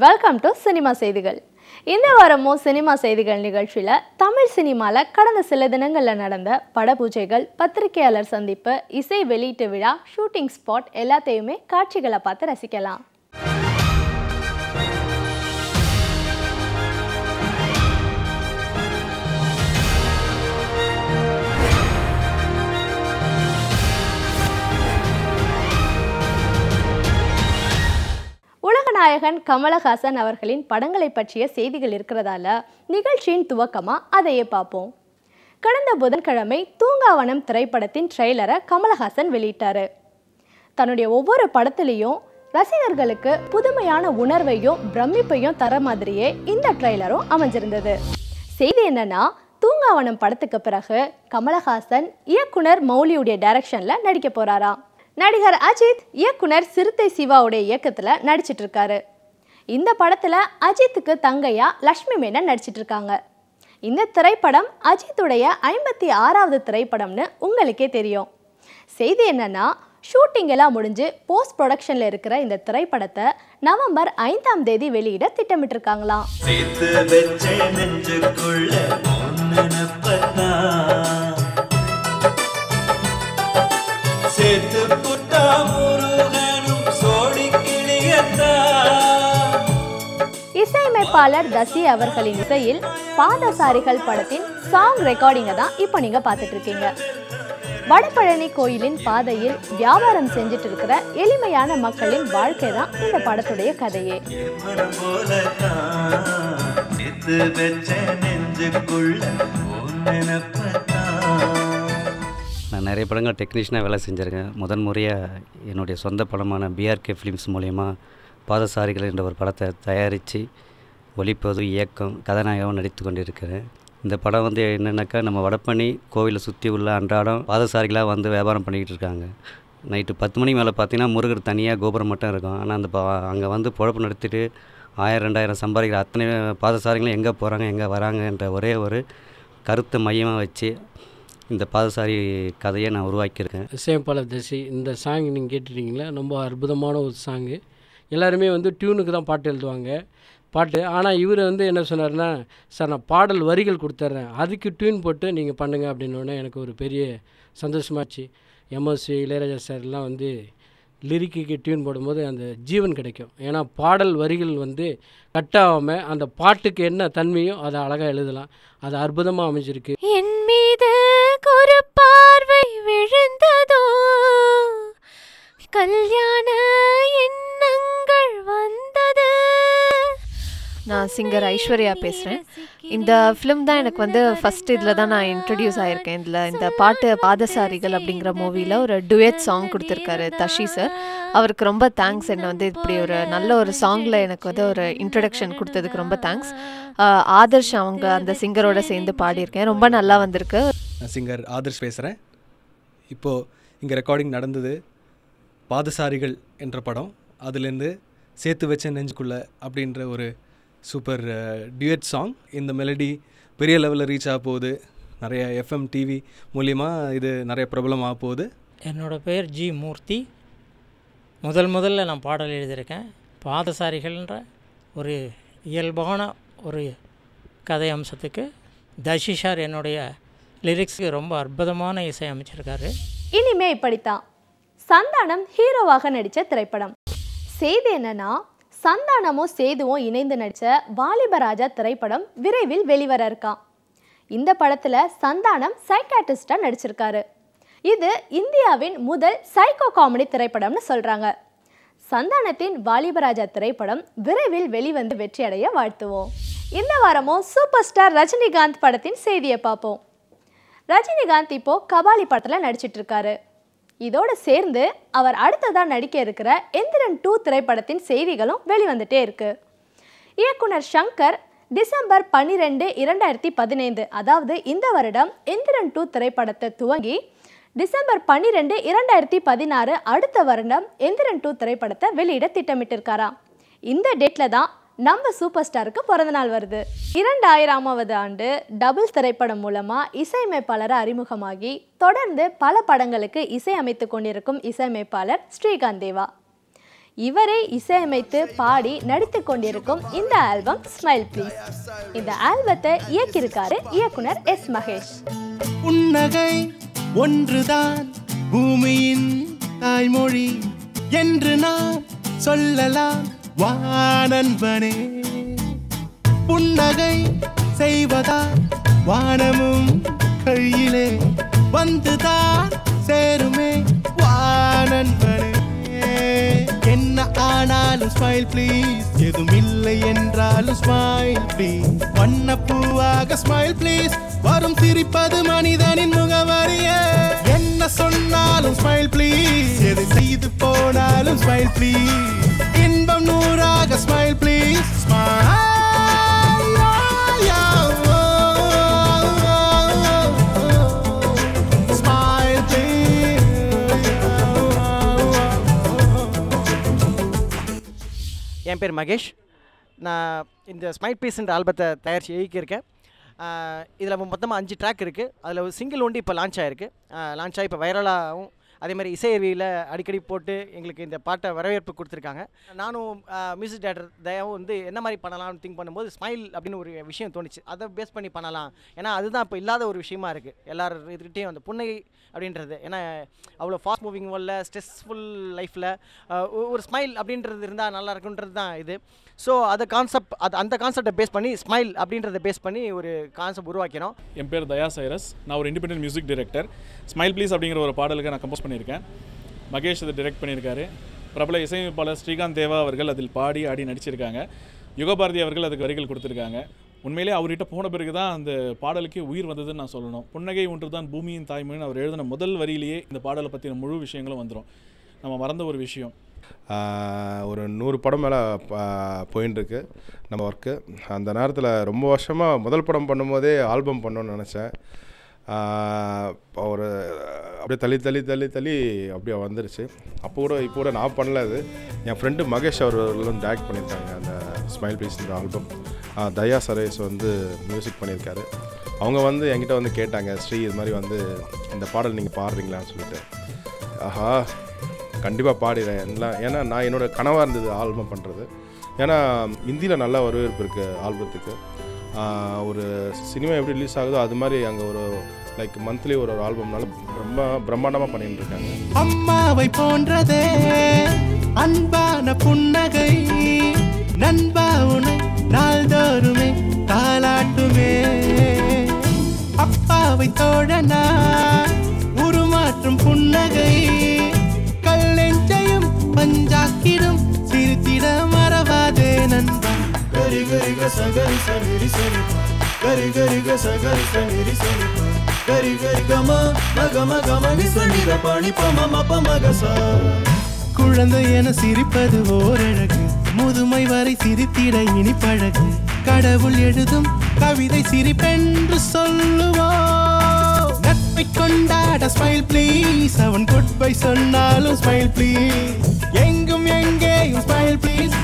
welcome to cinema செய்திகள் இந்த வாரமும் சினிமா செய்திகள் நிகழ்ச்சியில் தமிழ் சினிமாவில் கடந்த சில தினங்களில் நடந்த படபூஜைகள் பத்திரிகையாளர் சந்திப்பு இசை வெளியீட்டு விழா ஷூட்டிங் ஸ்பாட் எல்லாத்தையுமே காட்சிகளை பார்த்து ரசிக்கலாம் உலகநாயகன் கமலஹாசன் அவர்களின் படங்களை பற்றிய செய்திகள் இருக்கிறதால நிகழ்ச்சியின் துவக்கமா அதையே பார்ப்போம் கடந்த புதன்கிழமை தூங்காவனம் திரைப்படத்தின் ட்ரெய்லரை கமலஹாசன் வெளியிட்டாரு தன்னுடைய ஒவ்வொரு படத்துலேயும் ரசிகர்களுக்கு புதுமையான உணர்வையும் பிரமிப்பையும் தர மாதிரியே இந்த ட்ரெய்லரும் அமைஞ்சிருந்தது செய்தி என்னன்னா தூங்காவனம் படத்துக்கு பிறகு கமலஹாசன் இயக்குனர் மௌலியுடைய டைரக்ஷன்ல நடிக்க போறாராம் நடிகர் அஜித் இயக்குனர் சிறுத்தை சிவாவுடைய இயக்கத்துல நடிச்சிட்டு இருக்காரு இந்த படத்துல அஜித்துக்கு தங்கையா லக்ஷ்மி மேனன் நடிச்சிட்டு இருக்காங்க இந்த திரைப்படம் அஜித்துடைய ஐம்பத்தி ஆறாவது திரைப்படம்னு உங்களுக்கே தெரியும் செய்தி என்னன்னா ஷூட்டிங் எல்லாம் முடிஞ்சு போஸ்ட் ப்ரொடக்ஷன்ல இருக்கிற இந்த திரைப்படத்தை நவம்பர் ஐந்தாம் தேதி வெளியிட திட்டமிட்டிருக்காங்களாம் சேர்த்து வச்ச நெஞ்சுக்குள்ள நினப்பத்தான் சேர்த்து புட்டா முருகனும் சோடி கிளியத்தான் இசையமைப்பாளர் தசி அவர்களின் இசையில் பாதசாரிகள் படத்தின் சாங் ரெக்கார்டிங்கை தான் இப்போ நீங்க பார்த்துட்டு இருக்கீங்க வடபழனி கோயிலின் பாதையில் வியாபாரம் செஞ்சுட்டு இருக்கிற எளிமையான மக்களின் வாழ்க்கை தான் இந்த படத்துடைய கதையே மனம் போலத்தான் சேர்த்து வச்ச நெஞ்சுக்குள்ள நினப்பத்தான் நான் நிறைய படங்கள் டெக்னீஷியனாக வேலை செஞ்சுருக்கேன் முதன் முறையாக என்னுடைய சொந்த படமான பிஆர்கே ஃபிலிம்ஸ் மூலயமா பாதசாரிகள் என்ற ஒரு படத்தை தயாரித்து ஒளிப்பது இயக்கம் கதாநாயகம் நடித்து கொண்டிருக்கிறேன் இந்த படம் வந்து என்னென்னாக்கா நம்ம வடபழனி கோவிலை சுற்றி உள்ள அன்றாடம் பாதசாரிகளாக வந்து வியாபாரம் பண்ணிக்கிட்டு இருக்காங்க நைட்டு பத்து மணிக்கு மேலே பார்த்தீங்கன்னா முருகர் தனியாக கோபுரம் மட்டும் இருக்கும் ஆனால் அந்த அங்கே வந்து பொழப்பு நடத்திட்டு ஆயிரம் ரெண்டாயிரம் சம்பாதிக்கிற அத்தனை பாதசாரிகளும் எங்கே போகிறாங்க எங்கே வராங்கன்ற ஒரே ஒரு கருத்தை மையமாக வச்சு இந்த பாதசாரி கதையை நான் உருவாக்கியிருக்கேன் இசையமைப்பாளர் தசி இந்த சாங் நீங்கள் கேட்டுட்டீங்களா ரொம்ப அற்புதமான ஒரு சாங்கு எல்லாருமே வந்து டியூனுக்கு தான் பாட்டு எழுதுவாங்க பாட்டு ஆனால் இவர் வந்து என்ன சொன்னார்னா சார் நான் பாடல் வரிகள் கொடுத்துட்றேன் அதுக்கு டியூன் போட்டு நீங்கள் பண்ணுங்க அப்படின்னோடனே எனக்கு ஒரு பெரிய சந்தோஷமாச்சு எம்எஸ்வி இளையராஜா சார்லாம் வந்து லிரிக்கு டியூன் போடும்போது அந்த ஜீவன் கிடைக்கும் ஏன்னா பாடல் வரிகள் வந்து கட்டாகாமல் அந்த பாட்டுக்கு என்ன தன்மையோ அதை அழகாக எழுதலாம் அது அற்புதமாக அமைஞ்சிருக்கு என் மீது ஒரு பார்வை விழுந்ததோ கல்யாண எண்ணங்கள் வந்தது நான் சிங்கர் ஐஸ்வர்யா பேசுகிறேன் இந்த ஃபிலிம் தான் எனக்கு வந்து ஃபஸ்ட் இதில் தான் நான் இன்ட்ரடியூஸ் ஆகியிருக்கேன் இதில் இந்த பாட்டு பாதசாரிகள் அப்படிங்கிற மூவியில் ஒரு டுயட் சாங் கொடுத்துருக்காரு தஷி சார் அவருக்கு ரொம்ப தேங்க்ஸ் என்னை வந்து இப்படி ஒரு நல்ல ஒரு சாங்கில் எனக்கு வந்து ஒரு இன்ட்ரடக்ஷன் கொடுத்ததுக்கு ரொம்ப தேங்க்ஸ் ஆதர்ஷ் அவங்க அந்த சிங்கரோட சேர்ந்து பாடியிருக்கேன் ரொம்ப நல்லா வந்திருக்கு நான் சிங்கர் ஆதர்ஷ் பேசுகிறேன் இப்போது இங்கே ரெக்கார்டிங் நடந்தது பாதசாரிகள் என்ற படம் அதுலேருந்து சேர்த்து வச்ச நெஞ்சுக்குள்ள அப்படின்ற ஒரு சூப்பர் டியூட் சாங் இந்த மெலடி பெரிய லெவலில் ரீச் ஆக போகுது நிறைய எஃப்எம் டிவி மூலிமா இது நிறைய பிரபலமாக போகுது என்னோட பேர் ஜி மூர்த்தி முதல் முதல்ல நான் பாடல் எழுதியிருக்கேன் பாதசாரிகள்ன்ற ஒரு இயல்பான ஒரு கதை அம்சத்துக்கு தஷிஷார் என்னுடைய லிரிக்ஸுக்கு ரொம்ப அற்புதமான இசை அமைச்சிருக்காரு இனிமே இப்படித்தான் சந்தானம் ஹீரோவாக நடித்த திரைப்படம் செய்தி என்னன்னா சந்தானமும் சேதுவும் இணைந்து நடித்த வாலிபராஜா திரைப்படம் விரைவில் வெளிவர இருக்கான் இந்த படத்துல சந்தானம் சைக்காட்டிஸ்டா நடிச்சிருக்காரு இது இந்தியாவின் முதல் சைக்கோ காமெடி திரைப்படம்னு சொல்றாங்க சந்தானத்தின் வாலிபராஜா திரைப்படம் விரைவில் வெளிவந்து வெற்றியடைய வாழ்த்துவோம் இந்த வாரமும் சூப்பர் ஸ்டார் ரஜினிகாந்த் படத்தின் செய்தியை பார்ப்போம் ரஜினிகாந்த் இப்போ கபாலி படத்துல நடிச்சிட்டு இருக்காரு இதோட சேர்ந்து அவர் அடுத்ததா நடிக்க இருக்கிற எந்திரன் டூ திரைப்படத்தின் செய்திகளும் வெளிவந்துட்டே இருக்கு இயக்குனர் சங்கர் டிசம்பர் பன்னிரெண்டு இரண்டாயிரத்தி பதினைந்து அதாவது இந்த வருடம் எந்திரன் டூ திரைப்படத்தை துவங்கி டிசம்பர் பன்னிரெண்டு இரண்டாயிரத்தி பதினாறு அடுத்த வருடம் எந்திரன் டூ திரைப்படத்தை வெளியிட திட்டமிட்டிருக்காராம் இந்த டேட்ல தான் நம்ம சூப்பர் ஸ்டாருக்கு பிறந்த நாள் வருது இரண்டாயிரமாவது ஆண்டு டபுள் திரைப்படம் மூலமா இசையமைப்பாளரை அறிமுகமாகி தொடர்ந்து பல படங்களுக்கு இசையமைத்து கொண்டிருக்கும் இசையமைப்பாளர் ஸ்ரீகாந்த் தேவா இவரே இசையமைத்து பாடி நடித்து கொண்டிருக்கும் இந்த ஆல்பம் ஸ்மைல் ப்ளீஸ் இந்த ஆல்பத்தை இயக்கியிருக்காரு இயக்குனர் எஸ் மகேஷ் புன்னகை ஒன்றுதான் பூமியின் தாய்மொழி என்று நாம் சொல்லலாம் வானன்பனே புன்னகை செய்வதா வானமும் கையிலே வந்துதான் சேருமே வானன்பனே என்ன ஆனாலும் ஸ்மைல் ப்ளீஸ் எதுவும் இல்லை என்றாலும் ஸ்மைல் ப்ளீஸ் வண்ணப்பூவாக ஸ்மைல் ப்ளீஸ் வரும் சிரிப்பது மனிதனின் முகவரியே என்ன சொன்னாலும் ஸ்மைல் ப்ளீஸ் எது செய்து போனாலும் ஸ்மைல் ப்ளீஸ் இன்பம் நூறாக ஸ்மைல் ப்ளீஸ் ஸ்மைல் என் பேர் மகேஷ் நான் இந்த ஸ்மைல் பீஸ்ன்ற ஆல்பத்தை தயாரித்து இயக்கியிருக்கேன் இதில் மொத்தமாக அஞ்சு ட்ராக் இருக்குது அதில் ஒரு சிங்கிள் ஒண்டி இப்போ லான்ச் ஆகிருக்கு லான்ச் ஆகி இப்போ வைரலாகவும் அதே மாதிரி இசை அறிவியில் அடிக்கடி போட்டு எங்களுக்கு இந்த பாட்டை வரவேற்பு கொடுத்துருக்காங்க நானும் மியூசிக் டேரக்டர் தயாவும் வந்து என்ன மாதிரி பண்ணலாம்னு திங்க் பண்ணும்போது ஸ்மைல் அப்படின்னு ஒரு விஷயம் தோணுச்சு அதை பேஸ் பண்ணி பண்ணலாம் ஏன்னா அதுதான் இப்போ இல்லாத ஒரு விஷயமா இருக்குது எல்லார் இதுகிட்டையும் அந்த புன்னகை அப்படின்றது ஏன்னா அவ்வளோ ஃபாஸ்ட் மூவிங் வேர்ல்டில் ஸ்ட்ரெஸ்ஃபுல் லைஃப்பில் ஒரு ஸ்மைல் அப்படின்றது இருந்தால் நல்லா இருக்குன்றது தான் இது ஸோ அதை கான்செப்ட் அது அந்த கான்செப்டை பேஸ் பண்ணி ஸ்மைல் அப்படின்றத பேஸ் பண்ணி ஒரு கான்செப்ட் உருவாக்கினோம் என் பேர் தயா சைரஸ் நான் ஒரு independent music director smile please அப்படிங்கிற ஒரு பாடலுக்கு நான் கம்போஸ் பண்ணியிருக்கேன் மகேஷ் அதை டைரக்ட் பண்ணியிருக்காரு பிரபல இசையமைப்பாளர் ஸ்ரீகாந்த் தேவா அவர்கள் அதில் பாடி ஆடி நடிச்சிருக்காங்க யுகபாரதி அவர்கள் அதுக்கு வரிகள் கொடுத்துருக்காங்க உண்மையிலே அவர்கிட்ட போன பிறகு தான் அந்த பாடலுக்கு உயிர் வந்ததுன்னு நான் சொல்லணும் புன்னகை ஒன்று தான் பூமியின் தாய்மொழின்னு அவர் எழுதின முதல் வரியிலேயே இந்த பாடலை பற்றின முழு விஷயங்களும் வந்துடும் நம்ம மறந்த ஒரு விஷயம் ஆஹ் ஒரு நூறு படம் மேலே போயின்னு இருக்கு நம்ம ஒர்க்கு அந்த நேரத்தில் ரொம்ப வருஷமாக முதல் படம் பண்ணும்போதே ஆல்பம் பண்ணணும்னு நினச்சேன் ஒரு அப்படியே தள்ளி தள்ளி தள்ளி தள்ளி அப்படியே வந்துருச்சு அப்போ கூட இப்போ கூட நான் பண்ணல அது என் ஃப்ரெண்டு மகேஷ் அவர்களும் டேரக்ட் பண்ணியிருக்காங்க அந்த ஸ்மைல் ப்ளீஸ்ன்ற ஆல்பம் தயா சரேஸ் வந்து மியூசிக் பண்ணியிருக்காரு அவங்க வந்து என்கிட்ட வந்து கேட்டாங்க ஸ்ரீ இது மாதிரி வந்து இந்த பாடல் நீங்கள் பாடுறீங்களான்னு சொல்லிட்டு ஆஹா கண்டிப்பாக பாடிடுறேன் எல்லாம் ஏன்னா நான் என்னோட கனவாக இருந்தது ஆல்பம் பண்ணுறது ஏன்னா இந்தியில் நல்ல வரவேற்பு இருக்குது ஆல்பத்துக்கு ஆஹ் ஒரு சினிமா எப்படி ரிலீஸ் ஆகுதோ அது மாதிரி அங்கே ஒரு லைக் மந்த்லி ஒரு ஒரு ஆல்பம்னால ரொம்ப பிரம்மாண்டமாக பண்ணிட்டு இருக்காங்க அம்மாவை போன்றதே அன்பான புன்னகை நண்பா உனை நாள்தோறுமே தாலாட்டுமே அப்பாவை தோழனா உருமாற்றும் புன்னகை கல்லெஞ்சையும் பஞ்சாக்கிடும் சிரித்திட மறவாதே நண்பா గరి గరి గ సగరి సనిరి సని గరి గరి గ సగరి సనిరి సని గరి గరి గ మ మగ మగ మని సని ర పాణి ప మ మ ప మగ స குழந்தை என சிரிப்பது ஓரழகு முதுமை வரை சிரித்திட இனி பழகு கடவுள் எழுதும் கவிதை சிரிப்பென்று சொல்லுவோம் நட்பை கொண்டாட ஸ்மைல் ப்ளீஸ் அவன் குட் பை சொன்னாலும் ஸ்மைல் ப்ளீஸ் எங்கும் எங்கேயும் ஸ்மைல் ப்ளீஸ்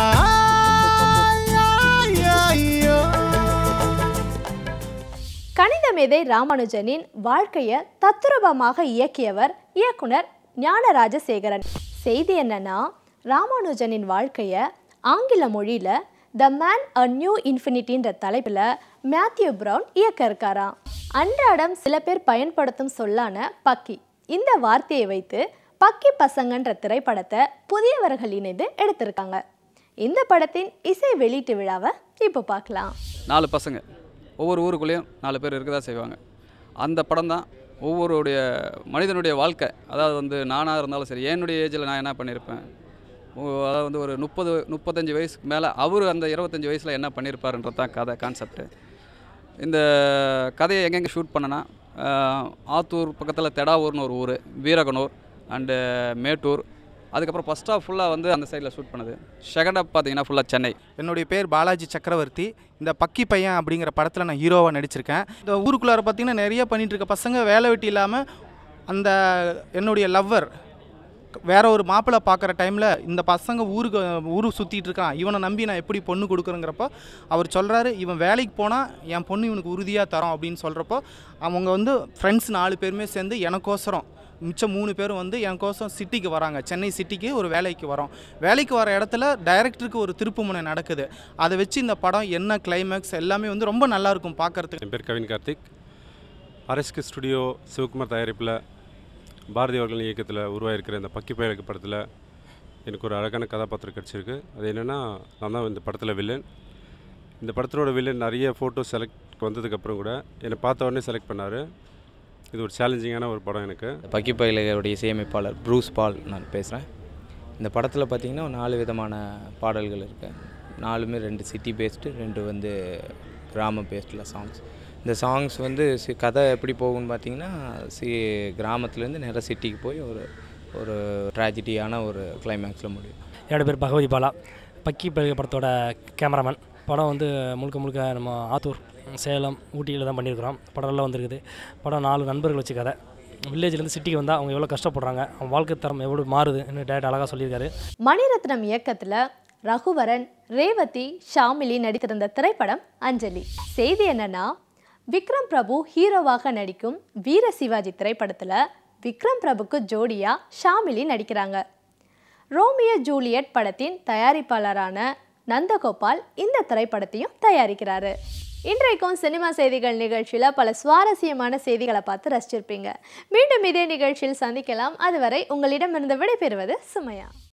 கணித மேதை ராமானுஜனின் வாழ்க்கையை தத்துரூபமாக இயக்கியவர் இயக்குனர் ஞானராஜசேகரன் செய்தி என்னன்னா ராமானுஜனின் வாழ்க்கையை ஆங்கில மொழியில் த மேன் அ நியூ இன்ஃபினிட்டின்ற தலைப்பில் மேத்யூ பிரவுன் இயக்க இருக்காராம் அன்றாடம் சில பேர் பயன்படுத்தும் சொல்லான பக்கி இந்த வார்த்தையை வைத்து பக்கி பசங்கன்ற திரைப்படத்தை புதியவர்கள் இணைந்து எடுத்திருக்காங்க இந்த படத்தின் இசை வெளியீட்டு விழாவை இப்போ பார்க்கலாம் நாலு பசங்க ஒவ்வொரு ஊருக்குள்ளேயும் நாலு பேர் இருக்க தான் செய்வாங்க அந்த படம் தான் ஒவ்வொருடைய மனிதனுடைய வாழ்க்கை அதாவது வந்து நானாக இருந்தாலும் சரி என்னுடைய ஏஜில் நான் என்ன பண்ணியிருப்பேன் ஓ- அதாவது வந்து ஒரு முப்பது முப்பத்தஞ்சு வயசுக்கு மேலே அவர் அந்த இருபத்தஞ்சி வயசில் என்ன பண்ணியிருப்பாருன்றது தான் கதை கான்செப்ட்டு இந்த கதையை எங்கெங்கே ஷூட் பண்ணனா ஆஹ், ஆத்தூர் பக்கத்தில் தெடாவூர்னு ஒரு ஊர் வீரகனூர் அண்டு மேட்டூர் அதுக்கப்புறம் ஃபஸ்ட் ஆஃப் ஃபுல்லாக வந்து அந்த சைடில் ஷூட் பண்ணது செகண்ட் ஆஃப் பார்த்தீங்கன்னா ஃபுல்லாக சென்னை என்னுடைய பேர் பாலாஜி சக்கரவர்த்தி இந்த பக்கி பையன் அப்படிங்கிற படத்தில் நான் ஹீரோவாக நடிச்சிருக்கேன் இந்த ஊருக்குள்ளார பார்த்தீங்கன்னா நிறைய பண்ணிட்டு இருக்க பசங்க வேலை வெட்டி இல்லாமல் அந்த என்னுடைய லவ்வர் வேற ஒரு மாப்பிள்ளை பார்க்குற டைமில் இந்த பசங்க ஊருக்கு ஊரு சுற்றிட்டு இருக்கான் இவனை நம்பி நான் எப்படி பொண்ணு கொடுக்குறேங்கிறப்போ அவர் சொல்கிறாரு இவன் வேலைக்கு போனால் என் பொண்ணு இவனுக்கு உறுதியாக தரோம் அப்படின்னு சொல்கிறப்போ அவங்க வந்து ஃப்ரெண்ட்ஸ் நாலு பேருமே சேர்ந்து எனக்கோசரம் மிச்சம் மூணு பேரும் வந்து என் கோசம் சிட்டிக்கு வராங்க சென்னை சிட்டிக்கு ஒரு வேலைக்கு வரோம் வேலைக்கு வர இடத்துல டைரக்டருக்கு ஒரு திருப்புமுனை நடக்குது அதை வச்சு இந்த படம் என்ன கிளைமேக்ஸ் எல்லாமே வந்து ரொம்ப நல்லா இருக்கும் பார்க்கறதுக்கு என் பேர் கவின் கார்த்திக் ஆர்எஸ்கே ஸ்டுடியோ சிவகுமார் தயாரிப்பில் பாரதி அவர்கள் இயக்கத்தில் உருவாயிருக்கிற இந்த பக்கி பயலுக்கு படத்தில் எனக்கு ஒரு அழகான கதாபாத்திரம் கிடச்சிருக்கு அது என்னென்னா நான் தான் இந்த படத்தில் வில்லன் இந்த படத்தினோட வில்லன் நிறைய ஃபோட்டோ செலக்ட் வந்ததுக்கப்புறம் கூட என்னை பார்த்த உடனே செலக்ட் பண்ணார் இது ஒரு சேலஞ்சிங்கான ஒரு படம் எனக்கு பக்கி பயிலுடைய இசையமைப்பாளர் ப்ரூஸ் பால் நான் பேசுகிறேன் இந்த படத்தில் பார்த்தீங்கன்னா நாலு விதமான பாடல்கள் இருக்கு நாலுமே ரெண்டு சிட்டி பேஸ்டு ரெண்டு வந்து கிராம பேஸ்டில் சாங்ஸ் இந்த சாங்ஸ் வந்து சி கதை எப்படி போகும்னு பார்த்தீங்கன்னா சி கிராமத்துலேருந்து நேராக சிட்டிக்கு போய் ஒரு ஒரு ட்ராஜடியான ஒரு கிளைமேக்ஸில் முடியும் என்னோட பேர் பகவதி பாலா பக்கி பல்கை படத்தோட கேமராமேன் படம் வந்து முழுக்க முழுக்க நம்ம ஆத்தூர் சேலம் ஊட்டியில் தான் பண்ணியிருக்கிறோம் படம் நல்லா வந்திருக்குது படம் நாலு நண்பர்கள் வச்சு கதை வில்லேஜ்லேருந்து சிட்டிக்கு வந்தால் அவங்க எவ்வளோ கஷ்டப்படுறாங்க அவங்க வாழ்க்கை தரம் எவ்வளோ மாறுது இன்னும் டேட் அழகாக சொல்லியிருக்காரு மணிரத்னம் இயக்கத்தில் ரகுவரன் ரேவதி ஷாமிலி நடித்திருந்த திரைப்படம் அஞ்சலி செய்தி என்னன்னா விக்ரம் பிரபு ஹீரோவாக நடிக்கும் வீர சிவாஜி திரைப்படத்தில் விக்ரம் பிரபுக்கு ஜோடியா ஷாமிலி நடிக்கிறாங்க ரோமியோ ஜூலியட் படத்தின் தயாரிப்பாளரான நந்தகோபால் இந்த திரைப்படத்தையும் தயாரிக்கிறாரு இன்றைக்கும் சினிமா செய்திகள் நிகழ்ச்சியில் பல சுவாரஸ்யமான செய்திகளை பார்த்து ரசிச்சிருப்பீங்க மீண்டும் இதே நிகழ்ச்சியில் சந்திக்கலாம் அதுவரை உங்களிடமிருந்து விடைபெறுவது சுமையா